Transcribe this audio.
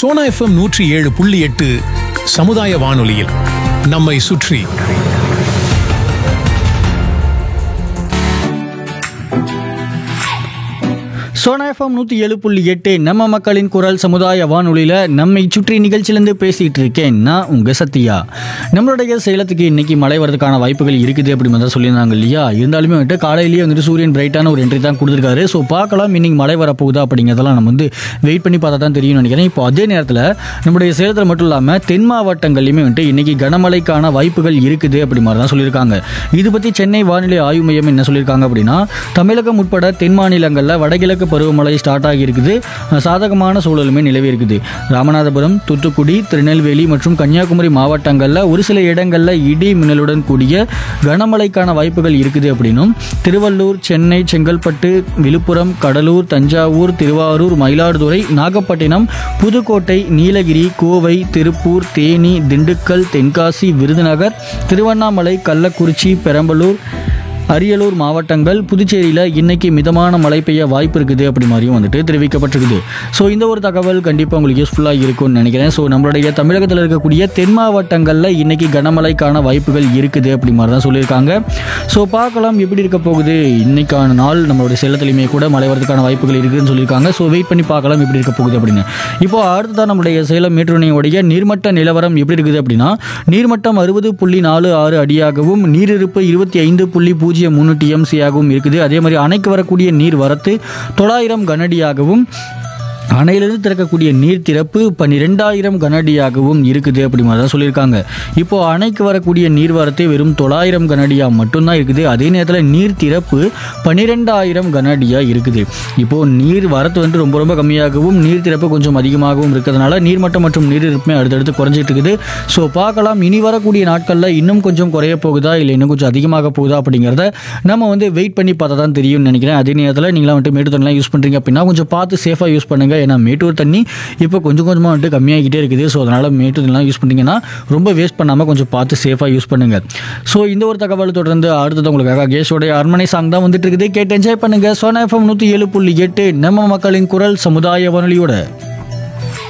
Sona FM நூற்றி ஏழு புள்ளி எட்டு சமுதாய வானொலியில் நம்மை சுற்றி சோனா எஃப்எம் நூற்றி ஏழு புள்ளி எட்டு நம்ம மக்களின் குரல் சமுதாய வானொலியில் நம்மை சுற்றி நிகழ்ச்சியிலேருந்து பேசிகிட்டு இருக்கேன் நான் உங்கள் சத்யா நம்மளுடைய சேலத்துக்கு இன்னைக்கு மழை வரதுக்கான வாய்ப்புகள் இருக்குது அப்படின்னு தான் சொல்லியிருந்தாங்க இல்லையா இருந்தாலுமே வந்துட்டு காலையிலேயே வந்துட்டு சூரியன் பிரைட்டான ஒரு என்ட்ரி தான் கொடுத்துருக்காரு ஸோ பார்க்கலாம் இன்னைக்கு மழை வரப்போகுதா அப்படிங்கிறதெல்லாம் நம்ம வந்து வெயிட் பண்ணி பார்த்தா தான் தெரியும்னு நினைக்கிறேன் இப்போ அதே நேரத்தில் நம்முடைய சேலத்தில் மட்டும் இல்லாமல் தென் மாவட்டங்கள்லையுமே வந்துட்டு இன்னைக்கு கனமழைக்கான வாய்ப்புகள் இருக்குது அப்படி மாதிரி தான் சொல்லியிருக்காங்க இது பற்றி சென்னை வானிலை ஆய்வு மையம் என்ன சொல்லியிருக்காங்க அப்படின்னா தமிழகம் உட்பட தென் மாநிலங்களில் வடகிழக்கு பருவமழை ஸ்டார்ட் ஆகி இருக்குது சாதகமான சூழலுமே நிலவி இருக்குது ராமநாதபுரம் தூத்துக்குடி திருநெல்வேலி மற்றும் கன்னியாகுமரி மாவட்டங்களில் ஒரு சில இடங்களில் இடி மின்னலுடன் கூடிய கனமழைக்கான வாய்ப்புகள் இருக்குது அப்படின்னும் திருவள்ளூர் சென்னை செங்கல்பட்டு விழுப்புரம் கடலூர் தஞ்சாவூர் திருவாரூர் மயிலாடுதுறை நாகப்பட்டினம் புதுக்கோட்டை நீலகிரி கோவை திருப்பூர் தேனி திண்டுக்கல் தென்காசி விருதுநகர் திருவண்ணாமலை கள்ளக்குறிச்சி பெரம்பலூர் அரியலூர் மாவட்டங்கள் புதுச்சேரியில் இன்னைக்கு மிதமான மழை பெய்ய வாய்ப்பு இருக்குது அப்படி மாதிரியும் வந்துட்டு தெரிவிக்கப்பட்டிருக்குது ஸோ இந்த ஒரு தகவல் கண்டிப்பாக உங்களுக்கு யூஸ்ஃபுல்லாக இருக்கும்னு நினைக்கிறேன் ஸோ நம்மளுடைய தமிழகத்தில் இருக்கக்கூடிய தென் மாவட்டங்களில் இன்னைக்கு கனமழைக்கான வாய்ப்புகள் இருக்குது அப்படி மாதிரி தான் சொல்லியிருக்காங்க ஸோ பார்க்கலாம் எப்படி இருக்க போகுது இன்னைக்கான நாள் நம்மளுடைய சேலத்துலையுமே கூட மழை வரதுக்கான வாய்ப்புகள் இருக்குதுன்னு சொல்லியிருக்காங்க ஸோ வெயிட் பண்ணி பார்க்கலாம் எப்படி இருக்க போகுது அப்படின்னு இப்போ அடுத்ததான் நம்மளுடைய சேலம் மேட்டுணையுடைய நீர்மட்ட நிலவரம் எப்படி இருக்குது அப்படின்னா நீர்மட்டம் அறுபது புள்ளி நாலு ஆறு அடியாகவும் நீரிருப்பு இருபத்தி ஐந்து புள்ளி பூஜ்ஜியம் மூணு டிஎம்சியாகவும் இருக்குது அதே மாதிரி அணைக்கு வரக்கூடிய நீர் வரத்து தொள்ளாயிரம் கனடியாகவும் அணையிலிருந்து திறக்கக்கூடிய நீர் திறப்பு பன்னிரெண்டாயிரம் கனஅடியாகவும் இருக்குது அப்படி மாதிரி தான் சொல்லியிருக்காங்க இப்போ அணைக்கு வரக்கூடிய நீர்வரத்து வெறும் தொள்ளாயிரம் கனஅடியா மட்டும்தான் இருக்குது அதே நேரத்தில் நீர் திறப்பு பன்னிரெண்டாயிரம் கனஅடியா இருக்குது இப்போ நீர் வரத்து வந்து ரொம்ப ரொம்ப கம்மியாகவும் நீர் திறப்பு கொஞ்சம் அதிகமாகவும் இருக்கிறதுனால நீர்மட்டம் மற்றும் நீர் இருப்புமே அடுத்தடுத்து குறைஞ்சிட்டு இருக்குது ஸோ பார்க்கலாம் இனி வரக்கூடிய நாட்களில் இன்னும் கொஞ்சம் குறைய போகுதா இல்லை இன்னும் கொஞ்சம் அதிகமாக போகுதா அப்படிங்கிறத நம்ம வந்து வெயிட் பண்ணி பார்த்தா தான் தெரியும்னு நினைக்கிறேன் அதே நேரத்தில் நீங்களாம் வந்துட்டு மேட்டு தண்ணிலாம் யூஸ் பண்ணுறீங்க அப்படின்னா கொஞ்சம் பார்த்து சேஃபாக யூஸ் பண்ணுங்க ஏன்னா மேட்டூர் தண்ணி இப்போ கொஞ்சம் கொஞ்சமாக வந்துட்டு கம்மியாகிட்டே இருக்குது ஸோ அதனால் மேட்டூர் தண்ணிலாம் யூஸ் பண்ணிங்கன்னா ரொம்ப வேஸ்ட் பண்ணாமல் கொஞ்சம் பார்த்து சேஃபாக யூஸ் பண்ணுங்க ஸோ இந்த ஒரு தகவல் தொடர்ந்து அடுத்தது உங்களுக்காக கேஷோடைய அரண்மனை சாங் தான் வந்துட்டு இருக்குது கேட்டு என்ஜாய் பண்ணுங்க சோனா எஃப்எம் நூற்றி ஏழு புள்ளி எட்டு நம்ம மக்களின் குரல் சமுதாய வானொலியோட